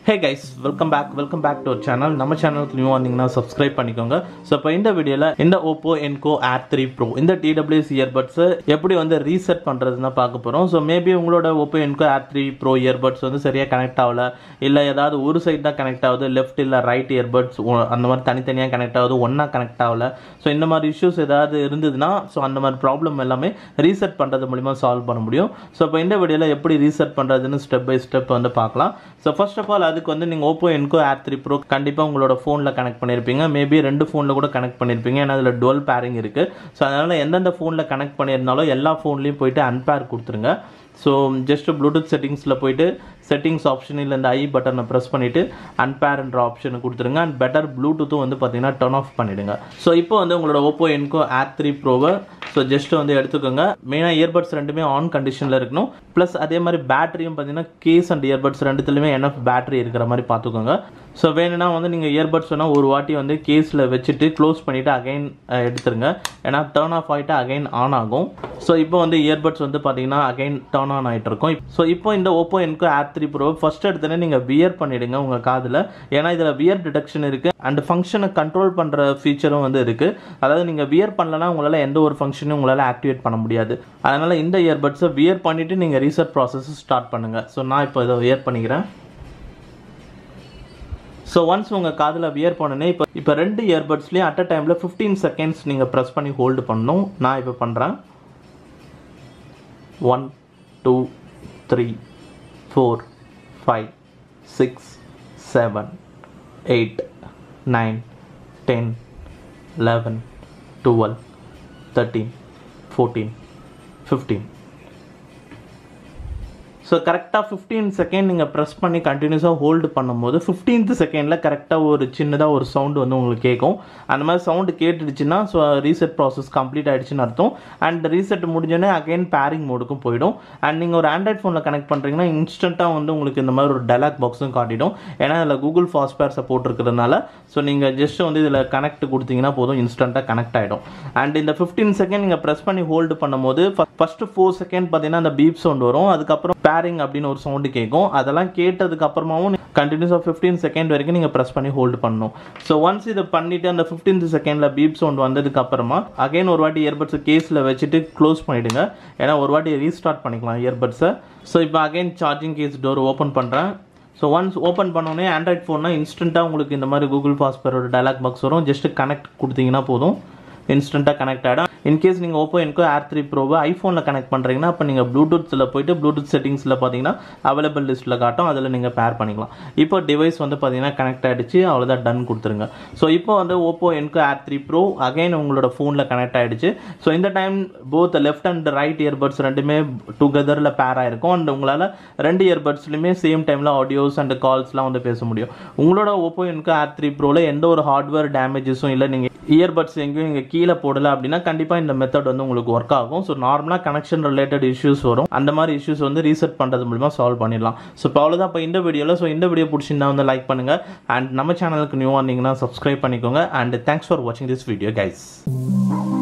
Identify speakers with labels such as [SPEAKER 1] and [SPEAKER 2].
[SPEAKER 1] hey guys welcome back welcome back to our channel நம்ம சேனலுக்கு new வந்தீங்கன்னா subscribe பண்ணிக்கோங்க ஸோ இப்போ இந்த வீடியோவில் இந்த Oppo Enco Air three Pro இந்த டிடபிள்யூஎஸ் இயர்பட்ஸை எப்படி வந்து ரீசெட் பண்ணுறதுன்னு பார்க்க போகிறோம் ஸோ மேபி உங்களோட Oppo Enco Air three bro earbuds வந்து சரியாக கனெக்ட் ஆகல இல்லை ஏதாவது ஒரு சைடு தான் கனெக்ட் ஆகுது லெஃப்ட் இல்லை ரைட் இயர்பட்ஸ் அந்த மாதிரி தனித்தனியாக கனெக்ட் ஆகுது ஒன்றா கனெக்ட் ஆகல ஸோ இந்த மாதிரி இஷ்யூஸ் ஏதாவது இருந்ததுன்னா ஸோ அந்த மாதிரி ப்ராப்ளம் எல்லாமே ரீசெட் பண்ணுறது மூலிமா சால்வ் பண்ண முடியும் ஸோ இப்போ இந்த வீடியோவில் எப்படி ரீசெட் பண்ணுறதுன்னு ஸ்டெப் பை ஸ்டெப் வந்து பார்க்கலாம் ஸோ ஃபர்ஸ்ட் ஆஃப் ஆல் அதுக்கு வந்து நீங்கள் Oppo Enco Air three bro கண்டிப்பாக உங்களோட ஃபோனில் கனெக்ட் பண்ணியிருப்பீங்க மேபி ரெண்டு ஃபோனில் கூட கனெக்ட் பண்ணியிருப்பீங்க ஏன்னா அதில் டுவல் பேரிங் இருக்குது ஸோ அதனால் எந்தெந்த ஃபோனில் கனெக்ட் பண்ணியிருந்தாலும் எல்லா ஃபோன்லேயும் போயிட்டு அன்பேர் கொடுத்துருங்க ஸோ ஜஸ்ட் ப்ளூடூத் செட்டிங்ஸில் போயிட்டு செட்டிங்ஸ் ஆப்ஷனில் இந்த ஐ பட்டனை ப்ரெஸ் பண்ணிவிட்டு அன்பேர்ன்ற ஆப்ஷனை கொடுத்துருங்க அண்ட் பெட்டர் ப்ளூடூத்தும் வந்து பார்த்தீங்கன்னா டர்ன் ஆஃப் பண்ணிவிடுங்க ஸோ இப்போ வந்து உங்களோட ஓப்போ என்கோ ஏர் த்ரீ ப்ரோவை ஸோ ஜஸ்ட் வந்து எடுத்துக்கோங்க மெயினாக இயர்பட்ஸ் ரெண்டுமே ஆன் கண்டிஷனில் இருக்கணும் ப்ளஸ் அதே மாதிரி பேட்டரியும் பார்த்தீங்கன்னா கேஸ் அண்ட் இயர்பட்ஸ் ரெண்டுத்துலையுமே என்எஃப் பேட்டரி இருக்கிற மாதிரி பார்த்துக்கோங்க ஸோ வேணும்னா வந்து நீங்கள் இயர்பட்ஸ் வேணால் ஒரு வாட்டி வந்து கேஸில் வச்சுட்டு க்ளோஸ் பண்ணிவிட்டு அகைன் எடுத்துருங்க ஏன்னா டர்ன் ஆஃப் ஆகிட்டு அகைன் ஆன் ஆகும் ஸோ இப்போ வந்து இயர்பட்ஸ் வந்து பார்த்தீங்கன்னா அகைன் டர்ன் ஆன் ஆகிட்டு இருக்கும் ஸோ இப்போ இந்த Oppo Enco Air three bro first எடுத்தோன்னே நீங்கள் வியர் பண்ணிவிடுங்க உங்கள் காதில் ஏன்னா இதில் வியர் டிடெக்ஷன் இருக்குது அண்ட் ஃபங்க்ஷனை கண்ட்ரோல் பண்ணுற ஃபீச்சரும் வந்து இருக்குது அதாவது நீங்கள் வியர் பண்ணலன்னா உங்களால் எந்த ஒரு ஃபங்க்ஷனும் உங்களால் ஆக்டிவேட் பண்ண முடியாது அதனால் இந்த இயர்பட்ஸை வியர் பண்ணிவிட்டு நீங்கள் ரீசெட் ப்ராசஸ் ஸ்டார்ட் பண்ணுங்கள் ஸோ நான் இப்போ இதை வியர் பண்ணிக்கிறேன் ஸோ ஒன்ஸ் உங்கள் காதில் வியர் பண்ணனே இப்போ இப்போ ரெண்டு இயர்பட்ஸ்லேயும் அட் அ டைமில் ஃபிஃப்டீன் செகண்ட்ஸ் நீங்கள் ப்ரெஸ் பண்ணி ஹோல்டு பண்ணணும் நான் இப்போ பண்ணுறேன் one two three four five six seven eight nine ten eleven twelve thirteen fourteen fifteen so கரெக்டாக ஃபிஃப்டீன் செகண்ட் நீங்கள் ப்ரெஸ் பண்ணி கண்டினியூஸாக ஹோல்டு பண்ணும்போது ஃபிஃப்டீன்த் செகண்டில் கரெக்டாக ஒரு சின்னதாக ஒரு சவுண்டு வந்து உங்களுக்கு கேட்கும் அந்த மாதிரி சவுண்டு கேட்டுடுச்சுன்னா ஸோ ரீசெட் ப்ராசஸ் கம்ப்ளீட் ஆகிடுச்சுன்னு அர்த்தம் அண்ட் ரீசெட் முடிஞ்சோடனே அகைன் பேரிங் மோடுக்கும் போயிடும் அண்ட் நீங்கள் ஒரு ஆண்ட்ராய்ட் ஃபோனில் கனெக்ட் பண்ணுறீங்கன்னா இன்ஸ்டண்ட்டாக வந்து உங்களுக்கு இந்த மாதிரி ஒரு டெலாக் பாக்ஸும் காட்டிடும் ஏன்னா இதில் கூகுள் ஃபாஸ்ட்பேர் சப்போர்ட் இருக்கிறதுனால ஸோ நீங்கள் ஜஸ்ட் வந்து இதில் கனெக்ட் கொடுத்தீங்கன்னா போதும் இன்ஸ்டண்ட்டாக கனெக்ட் ஆகிடும் அண்ட் இந்த ஃபிஃப்டீன் செகண்ட் நீங்கள் ப்ரெஸ் பண்ணி ஹோல்டு பண்ணும்போது ஃபஸ்ட்டு ஃபோர் செகண்ட் பார்த்தீங்கன்னா அந்த பீப் சவுண்ட் வரும் அதுக்கப்புறம் பேரிங் அப்படின்னு ஒரு சவுண்டு கேட்கும் அதெல்லாம் கேட்டதுக்கு அப்புறமாவும் கண்டினியூஸாக ஃபிஃப்டீன் செகண்ட் வரைக்கும் நீங்கள் ப்ரெஸ் பண்ணி ஹோல்டு பண்ணணும் ஸோ ஒன்ஸ் இதை பண்ணிவிட்டு அந்த ஃபிஃப்டீன்த் செகண்டில் பீப் சவுண்ட் வந்ததுக்கு அப்புறமா அகைன் ஒரு வாட்டி இயர்பட்ஸ் கேஸில் வச்சுட்டு க்ளோஸ் பண்ணிவிடுங்க ஏன்னா ஒரு வாட்டி ரீஸ்டார்ட் பண்ணிக்கலாம் இயர்பட்ஸை ஸோ இப்போ again charging case door open பண்ணுறேன் ஸோ ஒன்ஸ் ஓப்பன் பண்ணோன்னே ஆண்ட்ராய்ட் ஃபோன்னா இன்ஸ்டண்ட்டாக உங்களுக்கு இந்த மாதிரி கூகுள் ஃபாஸ்பரோட டயலாக் பாக்ஸ் வரும் ஜஸ்ட் கனெக்ட் கொடுத்தீங்கன்னா போதும் இன்ஸ்டண்ட்டாக கனெக்ட் ஆகிடும் இன்கேஸ் நீங்கள் Oppo Enco Air three ப்ரோவை ஐஃபோனில் connect பண்ணுறீங்கன்னா அப்போ நீங்கள் ப்ளூடூத்தில் போயிட்டு ப்ளூடூத் செட்டிங்ஸில் பார்த்தீங்கன்னா அவைலபிள் லிஸ்ட்டில் காட்டும் அதில் நீங்கள் பேர் பண்ணிக்கலாம் இப்போ டிவைஸ் வந்து பார்த்தீங்கன்னா கனெக்ட் ஆகிடுச்சு அவ்வளோதான் டன் கொடுத்துருங்க ஸோ இப்போ வந்து Oppo Enco Air three bro again உங்களோட ஃபோனில் கனெக்ட் ஆகிடுச்சு ஸோ இந்த time both left and right earbuds ரெண்டுமே டுகெதரில் பேர் ஆயிருக்கும் அண்ட் உங்களால் ரெண்டு இயர்பட்ஸ்லையுமே சேம் டைமில் ஆடியோஸ் அண்ட் கால்ஸ்லாம் வந்து பேச முடியும் உங்களோட ஓப்போ என்கோ ஏர் த்ரீ ப்ரோவில் எந்த ஒரு ஹார்ட்வேர் டேமேஜஸும் இல்லை நீங்கள் இயர்பட்ஸ் எங்கேயும் இங்கே கீழே போடலை அப்படின்னா கண்டிப்பாக இந்த மெத்தட் வந்து உங்களுக்கு ஒர்க் ஆகும் ஸோ நார்மலாக கனெக்ஷன் ரிலேட்டட் இஷ்யூஸ் வரும் அந்த மாதிரி இஷ்யூஸ் வந்து ரீசெட் பண்ணுறது மூலிமா சால்வ் பண்ணிடலாம் ஸோ இப்போ அவ்வளோதான் இப்போ இந்த வீடியோவில் ஸோ இந்த வீடியோ பிடிச்சிருந்தா வந்து லைக் பண்ணுங்கள் அண்ட் நம்ம சேனலுக்கு நியூ வந்தீங்கன்னா சப்ஸ்கிரைப் பண்ணிக்கோங்க அண்ட் தேங்க்ஸ் ஃபார் வாட்சிங் திஸ் வீடியோ கைஸ்